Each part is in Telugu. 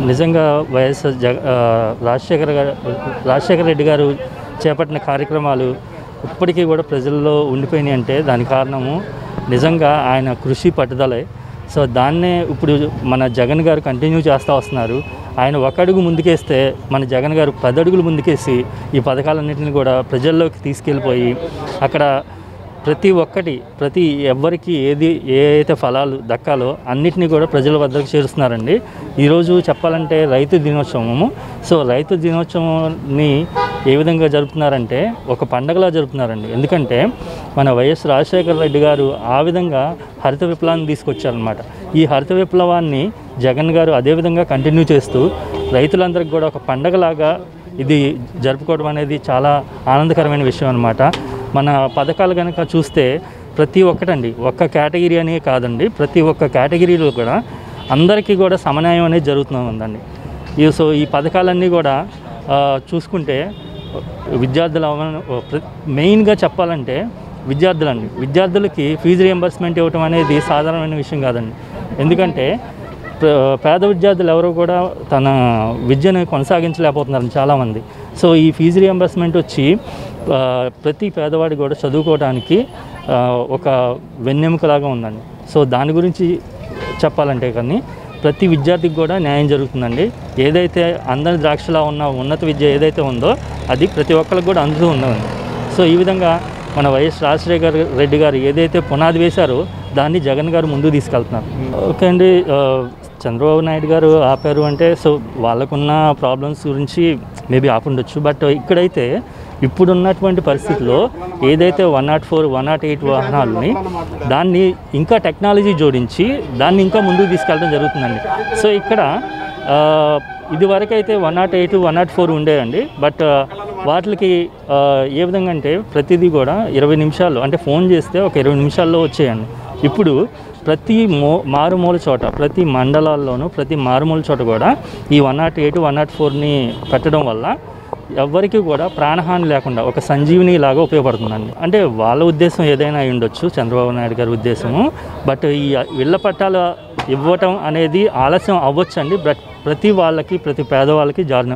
నిజంగా వైఎస్ జగ ఆ, రాజశేఖర్ గారు రాజశేఖర రెడ్డి గారు చేపట్టిన కార్యక్రమాలు ఇప్పటికీ కూడా ప్రజల్లో ఉండిపోయినాయి అంటే దానికి కారణము నిజంగా ఆయన కృషి పట్టుదలే సో దాన్నే ఇప్పుడు మన జగన్ గారు కంటిన్యూ చేస్తూ వస్తున్నారు ఆయన ఒక అడుగు ముందుకేస్తే మన జగన్ గారు పది అడుగులు ముందుకేసి ఈ పథకాలన్నింటినీ కూడా ప్రజల్లోకి తీసుకెళ్ళిపోయి అక్కడ ప్రతి ఒక్కటి ప్రతి ఎవ్వరికి ఏది ఏ అయితే ఫలాలు దక్కాలో అన్నిటినీ కూడా ప్రజల వద్దకు చేరుస్తున్నారండి ఈరోజు చెప్పాలంటే రైతు దినోత్సవము సో రైతు దినోత్సవాన్ని ఏ విధంగా జరుపుతున్నారంటే ఒక పండగలా జరుపుతున్నారండి ఎందుకంటే మన వైఎస్ రాజశేఖర రెడ్డి గారు ఆ విధంగా హరిత విప్లవాన్ని తీసుకొచ్చారనమాట ఈ హరిత విప్లవాన్ని జగన్ గారు అదేవిధంగా కంటిన్యూ చేస్తూ రైతులందరికీ కూడా ఒక పండగలాగా ఇది జరుపుకోవడం అనేది చాలా ఆనందకరమైన విషయం అనమాట మన పథకాలు కనుక చూస్తే ప్రతి ఒక్కటండి ఒక్క కేటగిరీ అనే కాదండి ప్రతి ఒక్క కేటగిరీలో కూడా అందరికీ కూడా సమన్వయం అనేది జరుగుతూ ఉందండి ఈ సో ఈ పథకాలన్నీ కూడా ఆ, చూసుకుంటే విద్యార్థుల అవన- ప్ర- మెయిన్గా చెప్పాలంటే విద్యార్థులండి విద్యార్థులకి ఫీజు రియంబర్స్మెంట్ ఇవ్వటం అనేది సాధారణమైన విషయం కాదండి ఎందుకంటే ప్ర- పేద విద్యార్థులు ఎవరు కూడా తన విద్యను కొనసాగించలేకపోతున్నారు చాలామంది సో ఈ ఫీజు రియంబర్స్మెంట్ వచ్చి ఆ, ప్రతి పేదవాడి కూడా చదువుకోవడానికి ఆ, ఒక వెన్నెముకలాగా ఉందండి సో దాని గురించి చెప్పాలంటే కానీ ప్రతి విద్యార్థికి కూడా న్యాయం జరుగుతుందండి ఏదైతే అందరి ద్రాక్షలా ఉన్న ఉన్నత విద్య ఏదైతే ఉందో అది ప్రతి ఒక్కరికి కూడా అందుతూ ఉందండి సో ఈ విధంగా మన వైఎస్ రాజశేఖర్ రెడ్డి గారు ఏదైతే పునాది వేశారో దాన్ని జగన్ గారు ముందుకు తీసుకెళ్తున్నారు ఓకే అండి ఆ, చంద్రబాబు నాయుడు గారు ఆపారు అంటే సో వాళ్ళకున్న ప్రాబ్లమ్స్ గురించి మేబీ ఆపుండొచ్చు బట్ ఇక్కడైతే ఇప్పుడున్నటువంటి పరిస్థితిలో ఏదైతే one nought four one nought eight వాహనాలని దాన్ని ఇంకా టెక్నాలజీ జోడించి దాన్ని ఇంకా ముందుకు తీసుకెళ్ళడం జరుగుతుందండి సో ఇక్కడ ఆ, ఇది వరకు అయితే one nought eight one nought four ఉండేయండి బట్ వాటికి ఆ, ఏ విధంగా అంటే ప్రతిదీ కూడా ఇరవై నిమిషాలు అంటే ఫోన్ చేస్తే ఒక ఇరవై నిమిషాల్లో వచ్చేయండి ఇప్పుడు ప్రతి మో మారుమూల చోట ప్రతి మండలాల్లోనూ ప్రతి మారుమూల చోట కూడా ఈ one nought eight one nought ఫోర్ని పెట్టడం వల్ల ఎవ్వరికి కూడా ప్రాణహాని లేకుండా ఒక సంజీవిని లాగా ఉపయోగపడుతుందండి అంటే వాళ్ళ ఉద్దేశం ఏదైనా అయి ఉండొచ్చు చంద్రబాబు నాయుడు గారి ఉద్దేశము బట్ ఈ ఇళ్ల పట్టాలు ఇవ్వటం అనేది ఆలస్యం అవ్వచ్చండి బట్ ప్రతి వాళ్ళకి ప్రతి పేదవాళ్ళకి జారిన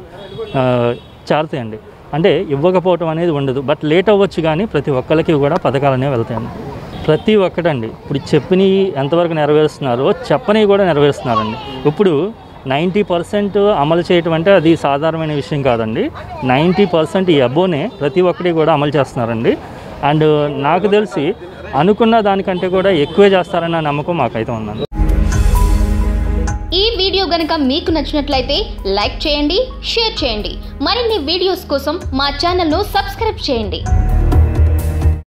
చేరుతాయండి అంటే ఇవ్వకపోవటం అనేది ఉండదు బట్ లేట్ అవ్వచ్చు కానీ ప్రతి ఒక్కరికి కూడా పథకాలు అనేవి వెళ్తాయండి ప్రతి ఒక్కటండి ఇప్పుడు చెప్పినవి ఎంతవరకు నెరవేరుస్తున్నారో చెప్పనివి కూడా నెరవేరుస్తున్నారండి ఇప్పుడు నైంటీ పర్సెంట్ అమలు చేయటం అంటే అది సాధారణమైన విషయం కాదండి నైంటీ పర్సెంట్ ఈ అబ్బోనే ప్రతి ఒక్కటి కూడా అమలు చేస్తున్నారండి అండ్ నాకు తెలిసి అనుకున్న దానికంటే కూడా ఎక్కువే చేస్తారన్న నమ్మకం మాకైతే ఉందండి ఈ వీడియో గనుక మీకు నచ్చినట్లయితే లైక్ చేయండి షేర్ చేయండి మరిన్ని వీడియోస్ కోసం మా ఛానల్ను సబ్స్క్రైబ్ చేయండి